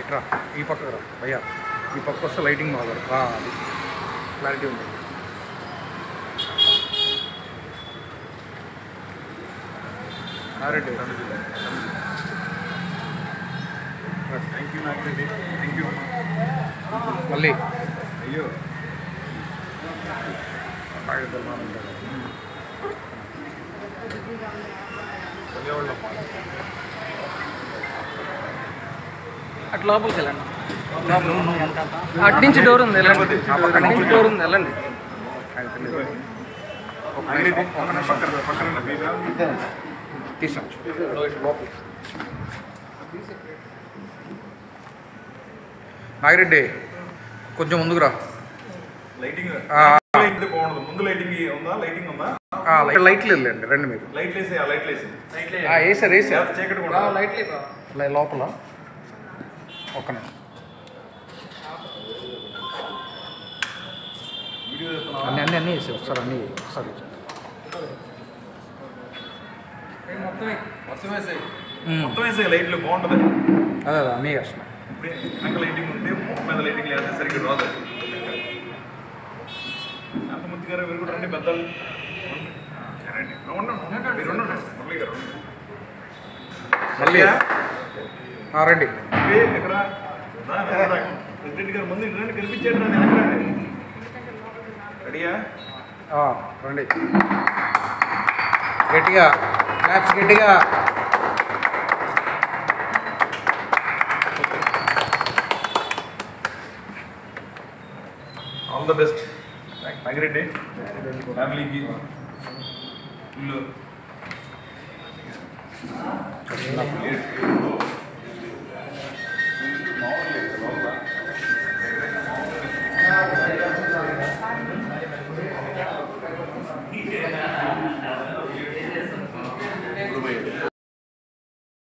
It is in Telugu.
ఇట్రా ఈ పక్కకు రా భయ్యా ఈ పక్క వస్తే లైటింగ్ బాగా రా అది క్లారిటీ ఉంది Reddy thank you Nagireddy thank you మళ్ళీ అయ్యో కాగితాలు బాగా ఉంటాయి. చదివేవాళ్ళం. అట్లా లోపలికి వెళ్ళండి అటు నుంచి డోర్ ఉంది వెళ్ళండి అటు నుంచి డోర్ ఉంది వెళ్ళండి ఆయనకు తెలియదు. ఒక నాగిరెడ్డి నిమిషం, ఒక నిమిషం. పక్కన పక్కన ఉన్న వీరా. తీసాం నాగిరెడ్డి కొంచెం ముందుకు రా లైటింగ్ ఆ. లైట్ బాగుండదు ముందు లైటింగ్ ఉందా లైటింగ్ ఉందా ఆ, లైట్ లైట్లు వెళ్ళండి రండి మీరు లైట్లు వేసి ఆ లైట్లు వేసి ఆ, వేసారు వేసారు చీకటి కూడా లైట్లు లై- లోపల ఒక్క నిమిషం వీడియో చేస్తున్నా అన్ని అన్ని అన్నీ వేసారు ఒకసారి అన్నీ ఒకసారి మొత్తం వేసాయి ఉమ్. మొత్తం వేసాయి లైట్లు బాగుంటుంది అదే అదే అన్నీ వేస్తున్నాం ఇప్పుడు వెనక లైటింగ్ ఉంటే ముఖం మీద లైటింగ్ లేదా సరిగ్గా రాదు అంత ముద్దు గారు మీరు కూడా రండి పెద్దలు రండి. ఉండండి. మీరు ఉండండి. మురళి గారు ఉండండి. మళ్ళీ ఆ, రండి ఏ, ఎక్కడ రా, రా, రా. ప్రెసిడెంట్ గారు ముందు ఇటు రండి కనిపించాడు రా నేను ఎక్కడ రండి రెడీయా ఆ, రండి గట్టిగా క్లాప్స్ గట్టిగా ఆల్ ద బెస్ట్ రంగిరెడ్డి ఫ్యామిలీకి ఇల్లు